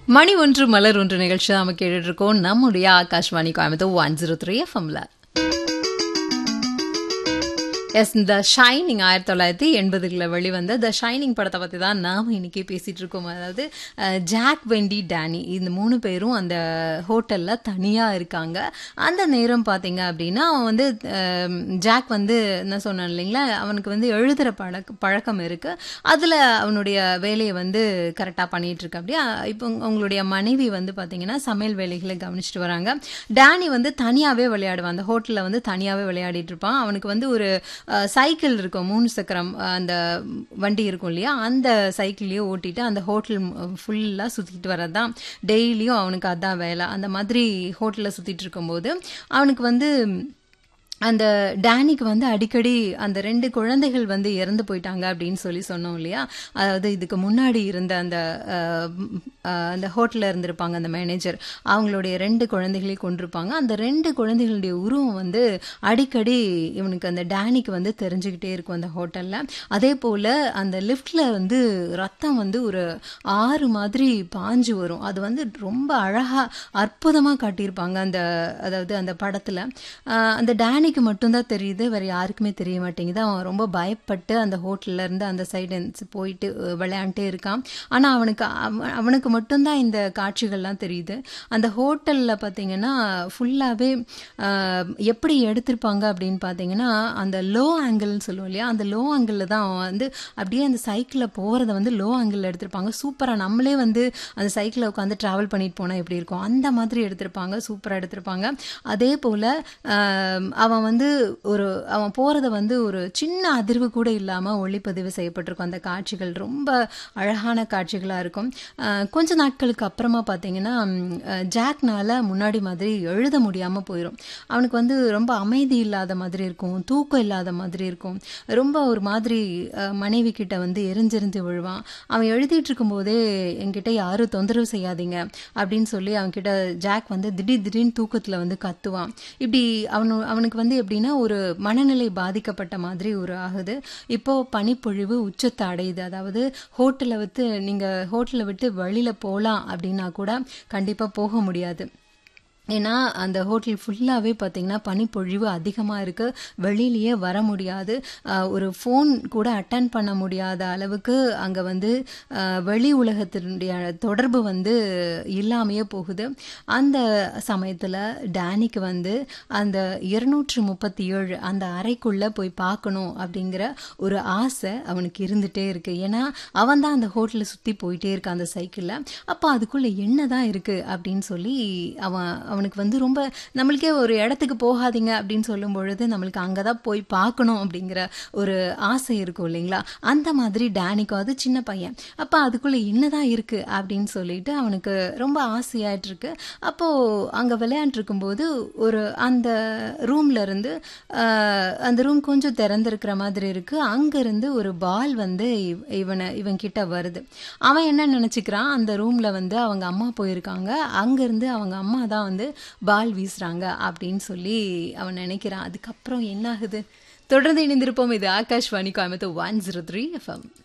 மணி ஒன்று மலர் ஒன்று நிகழ்ச்சி தான் நம்ம கேட்டுட்டு இருக்கோம் நம்முடைய Akashvani Coimbatore one zero three எஃப்எம்ல எஸ் இந்த ஷைனிங் ஆயிரத்தி தொள்ளாயிரத்தி எண்பதுகளில் வெளிவந்த த ஷைனிங் படத்தை பற்றி தான் நாம் இன்னைக்கு பேசிகிட்டு இருக்கோம் அதாவது அஹ், ஜாக் வெண்டி டேனி இந்த மூணு பேரும் அந்த ஹோட்டலில் தனியாக இருக்காங்க அந்த நேரம் பார்த்தீங்க அப்படின்னா அவன் வந்து அஹ், ஜாக் வந்து என்ன சொன்னான் இல்லைங்களா அவனுக்கு வந்து எழுதுகிற பழக்க பழக்கம் இருக்குது அதில் அவனுடைய வேலையை வந்து கரெக்டாக பண்ணிட்டு இருக்க அப்படியே இப்போ உங்களுடைய மனைவி வந்து பார்த்தீங்கன்னா சமையல் வேலைகளை கவனிச்சிட்டு வராங்க டேனி வந்து தனியாகவே விளையாடுவான் அந்த ஹோட்டலில் வந்து தனியாகவே விளையாடிட்டு இருப்பான் அவனுக்கு வந்து ஒரு அஹ், சைக்கிள் இருக்கும் மூணு சக்கரம் அஹ், அந்த வண்டி இருக்கும் இல்லையா அந்த சைக்கிள்லேயே ஓட்டிட்டு அந்த ஹோட்டல் ஃபுல்லாக சுற்றிட்டு வரது தான் டெய்லியும் அவனுக்கு அதான் வேலை அந்த மாதிரி ஹோட்டலில் சுற்றிட்டு இருக்கும்போது அவனுக்கு வந்து அந்த டேனிக்கு வந்து அடிக்கடி அந்த ரெண்டு குழந்தைகள் வந்து இறந்து போயிட்டாங்க அப்படின்னு சொல்லி சொன்னோம் இல்லையா அதாவது இதுக்கு முன்னாடி இருந்த அந்த அஹ், அஹ், அந்த ஹோட்டலில் இருந்திருப்பாங்க அந்த மேனேஜர் அவங்களுடைய ரெண்டு குழந்தைகளையும் கொண்டிருப்பாங்க அந்த ரெண்டு குழந்தைகளுடைய உருவம் வந்து அடிக்கடி இவனுக்கு அந்த டேனிக்கு வந்து தெரிஞ்சுக்கிட்டே இருக்கும் அந்த ஹோட்டலில் அதே போல் அந்த லிஃப்டில் வந்து ரத்தம் வந்து ஒரு ஆறு மாதிரி பாஞ்சு வரும் அது வந்து ரொம்ப அழகாக அற்புதமாக காட்டியிருப்பாங்க அந்த அதாவது அந்த படத்தில் அந்த டேனிக்கு மட்டும்தான் தெரியுது வேறு யாருக்குமே தெரிய மாட்டேங்குது அவன் ரொம்ப பயப்பட்டு அந்த ஹோட்டல்ல இருந்து அந்த சைடு போயிட்டு அஹ், விளையாண்டுட்டே இருக்கான் ஆனால் அவனுக்கு அவ- அவனுக்கு மட்டும்தான் இந்த காட்சிகள்லாம் தெரியுது அந்த ஹோட்டலில் பார்த்தீங்கன்னா ஃபுல்லாகவே எப்படி எடுத்திருப்பாங்க அப்படின்னு பார்த்தீங்கன்னா அந்த லோ ஆங்கிள்னு சொல்லுவோம் இல்லையா அந்த லோ ஆங்கிளில் தான் அவன் வந்து அப்படியே அந்த சைக்கிளில் போகிறத வந்து லோ ஆங்கிளில் எடுத்திருப்பாங்க சூப்பராக நம்மளே வந்து அந்த சைக்கிளில் உட்காந்து ட்ராவல் பண்ணிட்டு போனால் எப்படி இருக்கும் அந்த மாதிரி எடுத்திருப்பாங்க சூப்பராக எடுத்திருப்பாங்க அதே போல் அவன் வந்து ஒரு அவன் போகிறத வந்து ஒரு சின்ன அதிர்வு கூட இல்லாமல் ஒளிப்பதிவு செய்யப்பட்டிருக்கும் அந்த காட்சிகள் ரொம்ப அழகான காட்சிகளாக இருக்கும் அஹ், கொஞ்ச நாட்களுக்கு அப்புறமா பார்த்தீங்கன்னா ம், அஹ், ஜாக்னால முன்னாடி மாதிரி எழுத முடியாமல் போயிடும் அவனுக்கு வந்து ரொம்ப அமைதி இல்லாத மாதிரி இருக்கும் தூக்கம் இல்லாத மாதிரி இருக்கும் ரொம்ப ஒரு மாதிரி அஹ், மனைவி கிட்ட வந்து எரிஞ்செறிஞ்சு விழுவான் அவன் எழுதிட்டு இருக்கும்போதே என்கிட்ட யாரும் தொந்தரவு செய்யாதீங்க அப்படின்னு சொல்லி அவன்கிட்ட ஜாக் வந்து திடீர் திடீர்னு தூக்கத்தில் வந்து கத்துவான் இப்படி அவனு அவனுக்கு வந்து எப்படின்னா ஒரு மனநிலை பாதிக்கப்பட்ட மாதிரி ஒரு ஆகுது இப்போ பனிப்பொழிவு உச்சத்தை அடையுது அதாவது ஹோட்டலை விட்டு நீங்கள் ஹோட்டலை விட்டு வெளியில் போகலாம் அப்படின்னா கூட கண்டிப்பாக போக முடியாது ஏன்னா அந்த ஹோட்டல் ஃபுல்லாகவே பார்த்தீங்கன்னா பனிப்பொழிவு அதிகமாக இருக்குது வெளியிலேயே வர முடியாது ஆஹ் ஒரு ஃபோன் கூட அட்டன் பண்ண முடியாத அளவுக்கு அங்கே வந்து ஆஹ் வெளி உலகத்தினுடைய தொடர்பு வந்து இல்லாமையே போகுது அந்த சமயத்தில் டேனிக்கு வந்து அந்த இருநூற்று முப்பத்தி ஏழு அந்த அறைக்குள்ளே போய் பார்க்கணும் அப்படிங்கிற ஒரு ஆசை அவனுக்கு இருந்துகிட்டே இருக்கு ஏன்னா அவன் தான் அந்த ஹோட்டலை சுற்றி போயிட்டே இருக்கான் அந்த சைக்கிளில் அப்போ அதுக்குள்ளே என்ன தான் இருக்குது அப்படின்னு சொல்லி அவன் அவனுக்கு வந்து ரொம்ப நம்மளுக்கே ஒரு இடத்துக்கு போகாதீங்க அப்படின்னு சொல்லும் பொழுது நம்மளுக்கு அங்கே தான் போய் பார்க்கணும் அப்படிங்கிற ஒரு ஆசை இருக்கும் இல்லைங்களா அந்த மாதிரி டேனிக்கும் அது சின்ன பையன் அப்போ அதுக்குள்ளே என்னதான் இருக்கு அப்படின்னு சொல்லிட்டு அவனுக்கு ரொம்ப ஆசையாயிட்டு இருக்கு அப்போது அங்கே விளையாண்டுருக்கும்போது ஒரு அந்த ரூம்ல இருந்து ஆஹ், அந்த ரூம் கொஞ்சம் திறந்திருக்கிற மாதிரி இருக்கு அங்கேருந்து ஒரு பால் வந்து இவ- இவனை இவன் கிட்ட வருது அவன் என்ன நினச்சிக்கிறான் அந்த ரூம்ல வந்து அவங்க அம்மா போயிருக்காங்க அங்கேருந்து அவங்க அம்மா தான் வந்து பால் வீசுறாங்க அப்படின்னு சொல்லி அவன் நினைக்கிறான் அதுக்கப்புறம் என்ன ஆகுது தொடர்ந்து இணைந்திருப்போம் இது Akashvani Coimbatore one zero three FM